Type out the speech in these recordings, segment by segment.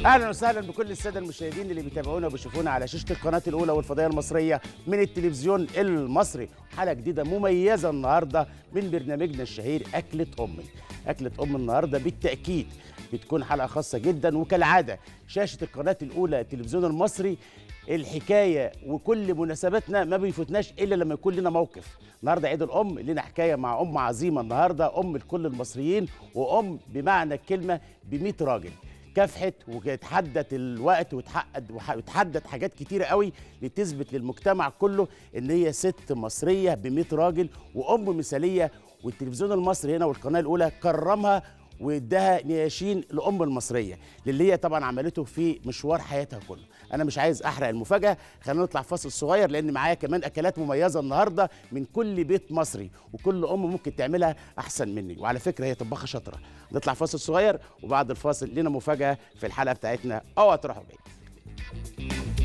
اهلا وسهلا بكل الساده المشاهدين اللي بيتابعونا وبيشوفونا على شاشه القناه الاولى والفضائيه المصريه من التلفزيون المصري حلقه جديده مميزه النهارده من برنامجنا الشهير اكله امي اكله ام النهارده بالتاكيد بتكون حلقه خاصه جدا وكالعاده شاشه القناه الاولى التلفزيون المصري الحكايه وكل مناسباتنا ما بيفوتناش الا لما يكون لنا موقف النهارده عيد الام لنا حكايه مع ام عظيمه النهارده ام لكل المصريين وام بمعنى الكلمه ب 100 راجل كافحت وتحدد الوقت وتحقد وتحدد حاجات كتيره قوي لتثبت للمجتمع كله ان هي ست مصريه ب 100 راجل وام مثاليه والتلفزيون المصري هنا والقناه الاولى كرمها واداها نياشين لام المصريه للي هي طبعا عملته في مشوار حياتها كله انا مش عايز احرق المفاجاه خلينا نطلع فاصل صغير لان معايا كمان اكلات مميزه النهارده من كل بيت مصري وكل ام ممكن تعملها احسن مني وعلى فكره هي طباخه شاطره نطلع فاصل صغير وبعد الفاصل لنا مفاجاه في الحلقه بتاعتنا اوعى تروحوا بعيد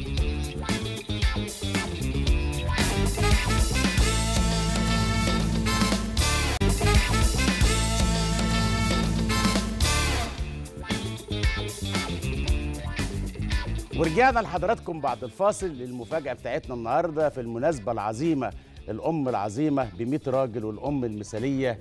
ورجعنا لحضراتكم بعد الفاصل للمفاجأة بتاعتنا النهاردة في المناسبة العظيمة الأم العظيمة ب 100 راجل والأم المثالية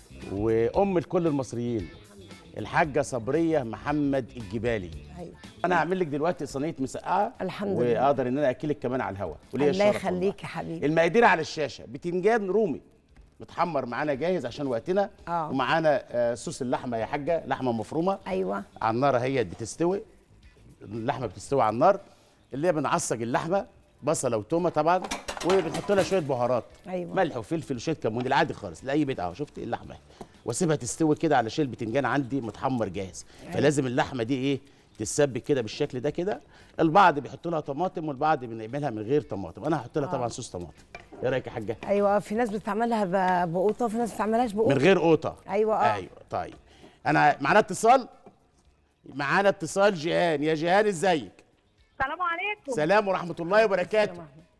وأم لكل المصريين الحاجة صبرية محمد الجبالي ايوه أنا هعمل لك دلوقتي صينية مسقعة الحمد لله. وأقدر إن أنا أكلك كمان على الهواء وليا الله الشرف والله. يخليك يا حبيبي المقادير على الشاشة بتنجان رومي متحمر معانا جاهز عشان وقتنا آه. ومعانا آه، صوص اللحمة يا حاجة لحمة مفرومة ايوه على النار اهي بتستوي اللحمه بتستوي على النار اللي هي بنعصج اللحمه بصله وتومه طبعا وبنحط لها شويه بهارات أيوة. ملح وفلفل وشويه كمون العادي خالص لاي بيت اهو شفت اللحمه واسيبها تستوي كده علشان البتنجان عندي متحمر جاهز فلازم اللحمه دي ايه تتسبك كده بالشكل ده كده البعض بيحط لها طماطم والبعض بنعملها من غير طماطم انا هحط لها طبعا صوص طماطم ايه رايك يا حاجه ايوه في ناس بتعملها ب- بقوطه وفي ناس ما بتعملهاش من بقوطه غير قوطه أيوة، آه. ايوه طيب انا معانا اتصال معانا اتصال جيهان يا جيهان ازيك السلام عليكم سلام ورحمه الله وبركاته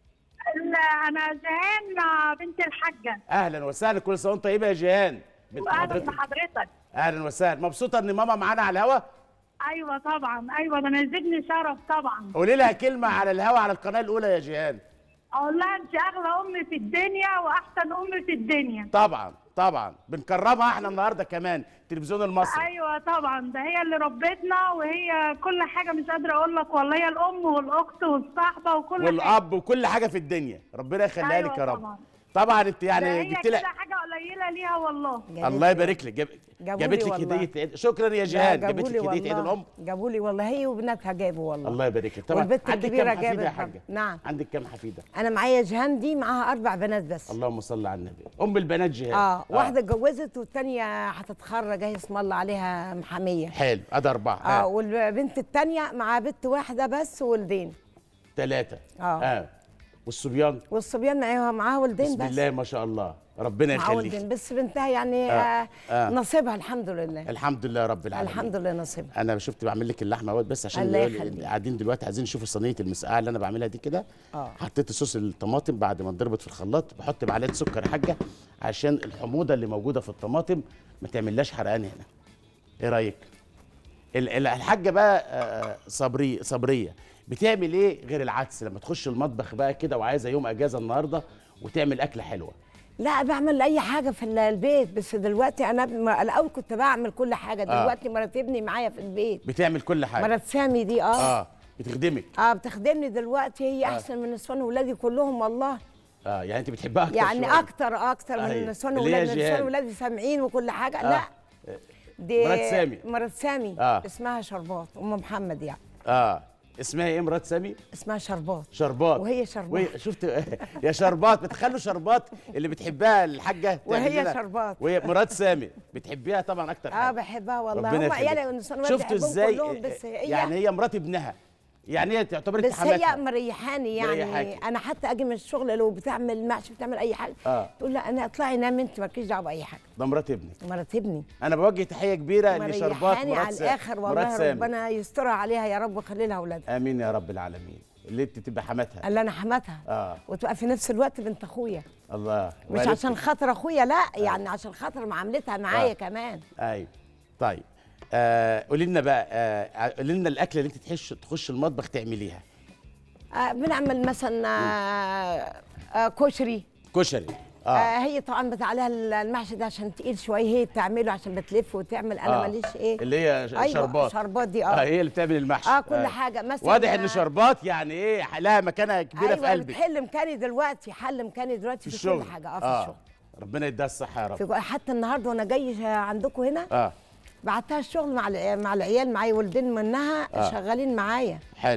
لا، انا جيهان بنت الحاجه اهلا وسهلا كل سنه وانت طيبه يا جيهان بنت واهلا حضرتك بحضرتك اهلا وسهلا مبسوطه ان ماما معانا على الهوا ايوه طبعا ايوه ده انا يزيدني شرف طبعا قولي لها كلمه على الهوا على القناه الاولى يا جيهان اقول لها انت اغلى ام في الدنيا واحسن ام في الدنيا طبعا طبعا بنكرمها احنا النهارده كمان التلفزيون المصري ايوه طبعا ده هي اللي ربتنا وهي كل حاجه مش قادره اقول لك والله هي الام والاخت والصاحبه وكل حاجه والاب وكل حاجه في الدنيا ربنا يخليها أيوة لك يا رب طبعا. طبعا انت ده يعني هي جبت كده لها حاجه قليله ليها والله الله يبارك لك جاب... جابوا جابت لي لك والله. هديه عيد شكرا يا جيهان جابت لك هديه عيد الام جابوا لي والله هي وبناتها جابوا والله الله يبارك لك طبعا والبت عندك الكبيرة كام حفيده يا جابت حاجه نعم. عندك كام حفيده انا معايا جيهان دي معاها اربع بنات بس اللهم صل على النبي ام البنات جيهان اه واحده اتجوزت والتانيه هتتخرج اهي اسم الله عليها محاميه حلو ادي اربعه اه اه والبنت التانيه مع بنت واحده بس وولدين ثلاثه آه. اه والصبيان والصبيان معاها معاها ولدين بسم بس الله ما شاء الله ربنا مع يخليك ولدين بس بنتها يعني آه، آه. آه. نصيبها الحمد لله الحمد لله رب العالمين الحمد لله نصيبها انا شفت بعمل لك اللحمه اهوت بس عشان الله اللي يخليك. قاعدين دلوقتي عايزين نشوف صينيه المسقعه اللي انا بعملها دي كده آه. حطيت صوص الطماطم بعد ما اتضربت في الخلاط بحط معلقه سكر يا حاجه عشان الحموضه اللي موجوده في الطماطم ما تعملهاش حرقان هنا ايه رايك ال- ال- الحاجه بقى آه، صبري صبريه بتعمل ايه غير العدس لما تخش المطبخ بقى كده وعايزه يوم اجازه النهارده وتعمل اكله حلوه لا بعمل اي حاجه في ال- البيت بس دلوقتي انا ب- الاول كنت بعمل كل حاجه دلوقتي مرات ابني معايا في البيت بتعمل كل حاجه مرات سامي دي اه اه بتخدمك اه بتخدمني دلوقتي هي احسن من نسوان ولادي كلهم والله اه يعني انت بتحبها اكتر يعني شوية. اكتر اكتر من أيوة. نسوان اللي هي ولادي نسوان جيهان. ولادي سامعين وكل حاجه آه. لا دي مرات سامي. مرات سامي آه. اسمها شربات ام محمد يعني اه اسمها ايه مرات سامي اسمها شربات شربات وهي شربات. وهي شفت يا شربات بتخلوا شربات اللي بتحبها الحاجه وهي تعمل لنا. شربات. وهي مرات سامي بتحبيها طبعا اكتر اه حاجه بحبها والله ربنا هم عيالي يخليك. ونسوان ولادي شفتوا بحبهم ازاي كلهم بس هي يعني هي مرات ابنها يعني هي تعتبر انت بس هي حماتها مريحاني يعني مريحاكي. انا حتى اجي من الشغل لو بتعمل محشي بتعمل اي حاجه آه. تقول لا انا اطلعي نامي انت مالكيش دعوه باي حاجه ده مرات ابنك مرات ابني انا بوجه تحيه كبيره لشربات مريحاني مرات على سامي الاخر مرات والله سامي. ربنا يسترها عليها يا رب ويخلي لها اولادها امين يا رب العالمين اللي انت تبقى حماتها اللي انا حماتها آه. وتبقى في نفس الوقت بنت اخويا الله مش وعرفت- عشان خاطر اخويا لا يعني عشان خاطر معاملتها معايا آه. كمان ايوه طيب آه قولي لنا بقى آه قولي لنا الاكله اللي انت تحش تخش المطبخ تعمليها آه بنعمل مثلا آه آه كشري كشري آه. اه هي طبعا بتاع عليها المحشي ده عشان تقيل شويه هي بتعمله عشان بتلف وتعمل انا آه. ماليش ايه اللي هي ش- أيوة، شربات شربات دي اه اه هي اللي بتعمل المحشي اه كل حاجه مثلا واضح ان شربات يعني ايه لها مكانه كبيره في ايوه قلبك بتحل مكاني دلوقتي حل مكاني دلوقتي في في, الشغل كل حاجه اه في الشغل ربنا يديها الصحه يا في رب جو- حتى النهارده وانا جاي عندكم هنا اه بعتها الشغل مع العيال مع العيال معايا ولدين منها آه. شغالين معايا حلو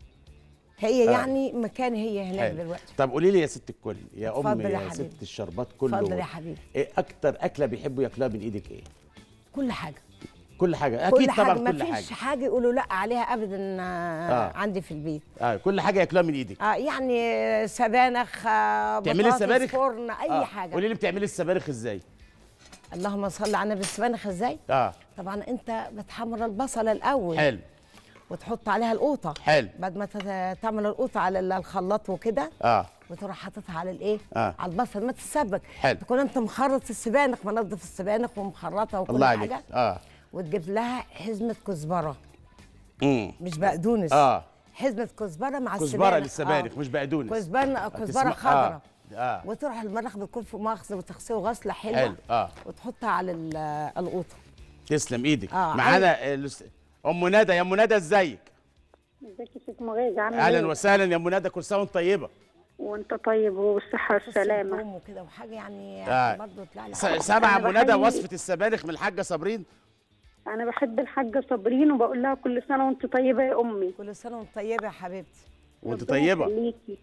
هي آه. يعني مكاني هي هناك حلو دلوقتي طب قولي لي يا ست الكل يا ام اتفضل يا يا حبيبي. ست الشربات كله اتفضل يا حبيبي ايه اكتر اكله بيحبوا ياكلوها من ايدك ايه كل حاجه كل حاجه اكيد كل حاجه طبعا ما كل فيش حاجه حاجه يقولوا لا عليها ابدا آه. آه. عندي في البيت اه كل حاجه ياكلوها من ايدك آه يعني سبانخ آه تعملي بطاطس السبانخ فرن اي آه. حاجه قولي لي بتعملي السبانخ ازاي اللهم صل على النبي السبانخ ازاي اه طبعا انت بتحمر البصله الاول حلو وتحط عليها القوطه حلو بعد ما تت- تعمل القوطه على ال- الخلاط وكده اه وتروح حاططها على الايه آه. على البصل ما تتسبك حلو. تكون انت مخرط السبانخ منظف السبانخ ومخرطها وكل الله عليك حاجه اه وتجيب لها حزمه كزبره امم مش بقدونس اه حزمه كزبره مع كزبره السبانخ للسبانخ آه. مش بقدونس كزبره كزبره هتسمع- خضراء اه, آه. وتروح المرخ بتكون في مؤاخذه وتغسله غسله حلوه حلو اه وتحطها على ال- القوطه تسلم ايدك آه، معانا الأست- ام ندى يا ام ندى ازيك ازيك يا ست مغيث عامل اهلا ايه؟ وسهلا يا ام ندى كل سنه وانت طيبه وانت طيب والصحة والسلامة ثوم وكده وحاجه يعني آه. برضه طلع لي س- حاجة. سامعه أنا ام ندى بحيي- وصفه السبانخ من الحاجه صابرين انا بحب الحاجة صابرين وبقول لها كل سنة وانت طيبة يا امي كل سنه وانت طيبه يا حبيبتي وانت ربنا طيبه يخليكي.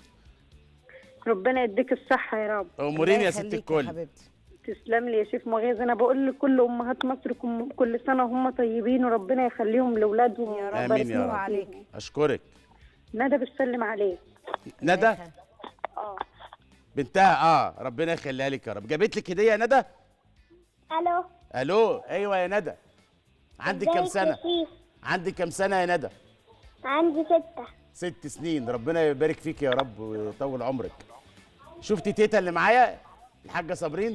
ربنا يديك الصحة يا رب امورين الله يا ست يخليك يا الكل حبيبتي تسلم لي يا شيف مغيث انا بقول لكل امهات مصر كم- كل سنة وهم طيبين وربنا يخليهم لاولادهم يا رب آمين يا يبارك رب. عليك اشكرك ندى بتسلم عليك ندى اه بنتها اه ربنا يخليها لك يا رب جابت لك هديه يا ندى الو الو ايوه يا ندى عندك كام ازيك يا سنه شيف؟ عندك كام سنه يا ندى عندي ستة ست سنين ربنا يبارك فيك يا رب ويطول عمرك شفتي تيتا اللي معايا الحاجه صابرين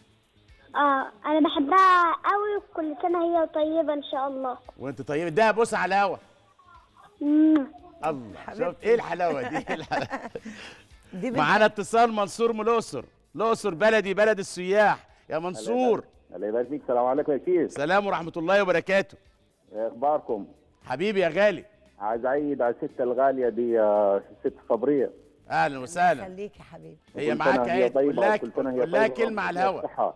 اه انا بحبها قوي وكل سنة هي طيبة ان شاء الله وانت طيب اديها بص على الهوا مم. الله شفت ايه الحلاوه دي إيه الحلاوة؟ دي بنت معانا اتصال منصور من الاقصر الاقصر بلدي بلد السياح يا منصور الله يبارك فيك السلام عليكم يا شيخ سلام ورحمه الله وبركاته إيه اخباركم حبيبي يا غالي عايز اعيد على الست الغاليه دي يا ست صبريه اهلا وسهلا خليك يا حبيبي هي كل معاك سنة هي اهي طيبة قول لها وكل سنة هي قول لها طيبة كلمه على وفيها الهوا الصحة.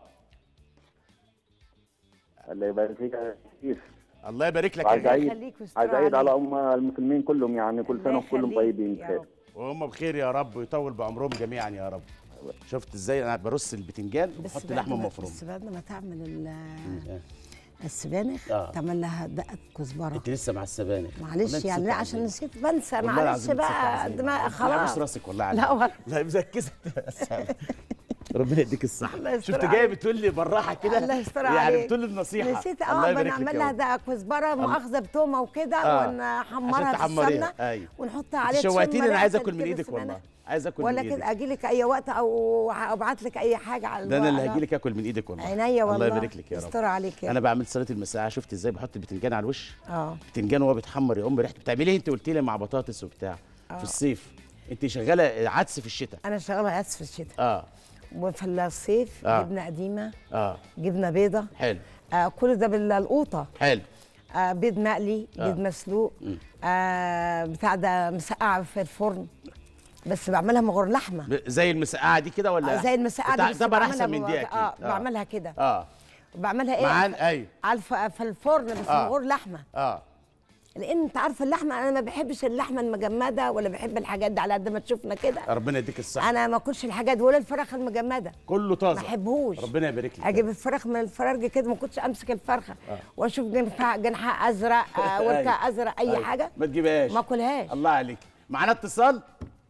الله يبارك فيك يا شيخ الله يبارك لك يا عايز غالي اعيد يخليك ويستر عايز اعيد عليك. على ام المسلمين كلهم يعني كل سنه الله وكلهم يخليك طيبين يا بخير رب. وهم بخير يا رب ويطول بعمرهم جميعا يا رب شفت ازاي انا برص البتنجان بس وبحط بعد لحمه ما- مفرومه بس بعد ما تعمل ال- السبانخ آه. تعمل لها دقه كزبره انت لسه مع السبانخ معلش يعني لا عشان نسيت بنسى والله معلش العظيم بقى بتصدق دماغ عظيم. خلاص بص راسك والله لا عليك والله. لا مركزه ربنا يديك الصحه الله يستر شفت عليك. جاي بتقول لي بالراحه كده الله يستر يعني عليك بتقول لي النصيحه نسيت الله اه يبارك لك بنعمل يا لها رب. دقه كزبره مؤاخذه بتومه وكده آه. ونحمرها عشان في تحمريها، السمنه أيوة. ونحطها عليها شوقتيني انا عايز اكل من كده ايدك سمنة. والله عايز اكل ولا من كده ايدك اجي لك اي وقت او ابعت لك اي حاجه على ده انا اللي الورق. هجي لك اكل من ايدك والله عينيا والله الله يبارك لك يا رب يستر عليك يا انا رب. بعمل سلطه المساعه شفت ازاي بحط البتنجان على الوش اه البتنجان وهو بيتحمر يا ام ريحته بتعملي ايه انت قلت لي مع بطاطس وبتاع في الصيف انت شغاله عدس في الشتاء انا شغاله عدس في الشتاء اه وفي الصيف آه. جبنه قديمه اه جبنه بيضه حلو آه كل ده بالقوطه حلو آه بيض مقلي آه. بيض مسلوق آه بتاع ده مسقعه في الفرن بس بعملها من غير لحمه ب- زي المسقعه دي كده ولا آه زي المسقعه ده- دي بس ده بقى احسن بعملها من دي بوقت- اكيد اه بعملها كده اه بعملها ايه معان ايوه على الف... في الفرن بس آه. من غير لحمه اه لان انت عارفه اللحمه انا ما بحبش اللحمه المجمده ولا بحب الحاجات دي على قد ما تشوفنا كده ربنا يديك الصحه انا ما اكلش الحاجات دي ولا الفراخ المجمده كله طازه ما احبهوش ربنا يبارك لك اجيب الفراخ من الفرارج كده ما كنتش امسك الفرخه واشوف جنحها جنحها ازرق آه وركه أيوة. ازرق اي أيوة. حاجه ما تجيبهاش ما اكلهاش الله عليك معانا اتصال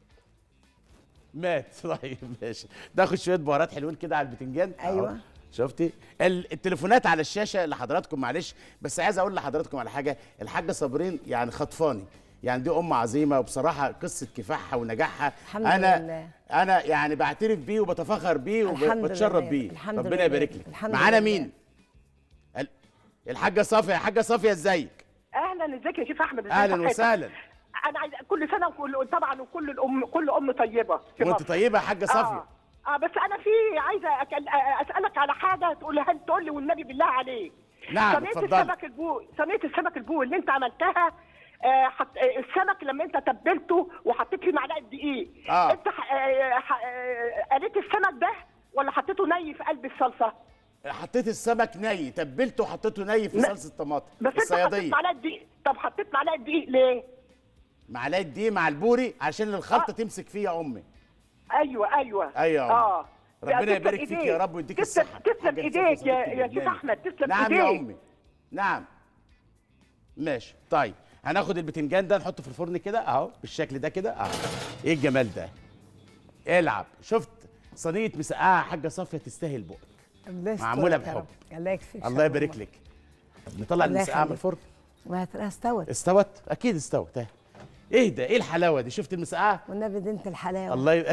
مات طيب ماشي ناخد شويه بهارات حلوين كده على البتنجان أيوة. أهو. شفتي ال- التليفونات على الشاشه لحضراتكم معلش بس عايز اقول لحضراتكم على حاجه الحاجه صابرين يعني خطفاني يعني دي ام عظيمه وبصراحه قصه كفاحها ونجاحها الحمد انا لله. انا يعني بعترف بيه وبتفخر بيه الحمد وبتشرف لله. بيه الحمد ربنا لله. يبارك لك الحمد معانا لله. مين ال- الحاجه صافيه يا حاجه صافيه ازيك اهلا ازيك يا شيخ احمد ازي اهلا صحتك؟ وسهلا انا عايز كل سنه وكل طبعا وكل الام كل ام طيبه في وانت مصر. طيبه يا حاجه صافيه اه اه بس انا في عايزه أكل... آه، اسالك على حاجه تقولها تقول لي والنبي بالله عليك نعم، صينيه اتفضلي. السمك البو صينيه السمك البو اللي انت عملتها آه حط... آه، السمك لما انت تبلته وحطيت فيه معلقه دقيق آه. انت ح... آه ح... آه قليت السمك ده ولا حطيته ني في قلب الصلصه حطيت السمك ني تبلته وحطيته ني في لا. صلصه طماطم بس انت حطيت الصياديه معلقه دقيق طب حطيت معلقه دقيق ليه معلقه دي مع البوري عشان الخلطه آه. تمسك فيه يا امي ايوه ايوه أيوة يا أم. اه ربنا تسلم يبارك فيك يا إيديك. رب ويديك تسلم- الصحة. تسلم حاجة ايديك تصفي يا صديقي يا شيخ الجامد. احمد تسلم نعم ايديك يا امي نعم ماشي طيب هناخد البتنجان ده نحطه في الفرن كده اهو بالشكل ده كده اهو ايه الجمال ده العب شفت صينيه مسقعه يا حاجه صافيه تستاهل بقك الله يسترك معمولة يا بحب. رب. الله يكفيك الله يبارك لك طب نطلع الله المسقعه من يخليك. الفرن ما هتلاقيها استوت استوت اكيد استوت اهي ايه ده ايه الحلاوه دي شفت المسقعه والنبي دي انت الحلاوه الله ي...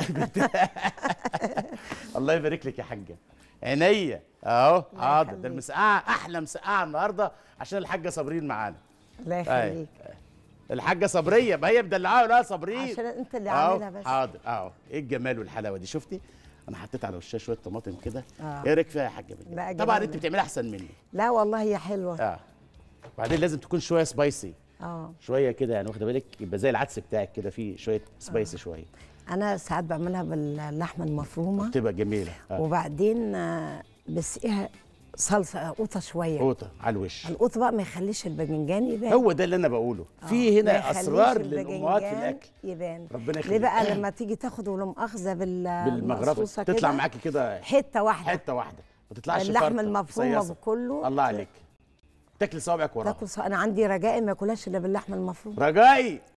الله يبارك لك يا حاجه عينيا اهو حاضر ده يخليك. المسقعه احلى مسقعه النهارده عشان الحاجه صابرين معانا الله أيوة. يخليك الحاجه صبريه ما هي مدلعه لا صابرين عشان انت اللي أهو، عاملها بس حاضر اهو ايه الجمال والحلاوه دي شفتي انا حطيت على وشها شويه طماطم كده آه. ايه رايك فيها يا حاجه بنت؟ لا، طبعا جميلة. انت بتعملي احسن مني لا والله هي حلوه اه وبعدين لازم تكون شويه سبايسي اه شويه كده يعني واخده بالك يبقى زي العدس بتاعك كده فيه شويه سبايسي شويه انا ساعات بعملها باللحمه المفرومه تبقى جميله آه. وبعدين آه، بسقيها صلصه قوطه شويه قوطه على الوش القوط بقى ما يخليش الباذنجان يبان هو ده اللي انا بقوله آه، في ما هنا يخليش اسرار للامهات في الباذنجان الاكل يبان ربنا ليه يخليك. بقى لما تيجي تاخد ولو مؤاخذه بال بالمغرفه المقصوصة تطلع كده، معاكي كده حته واحده حته واحده ما تطلعش اللحمه فرطة، المفرومه مصيصة. بكله الله عليك تاكلي صوابعك وراها تاكل ص- انا عندي رجائي ما ياكلهاش الا باللحمه المفرومه رجائي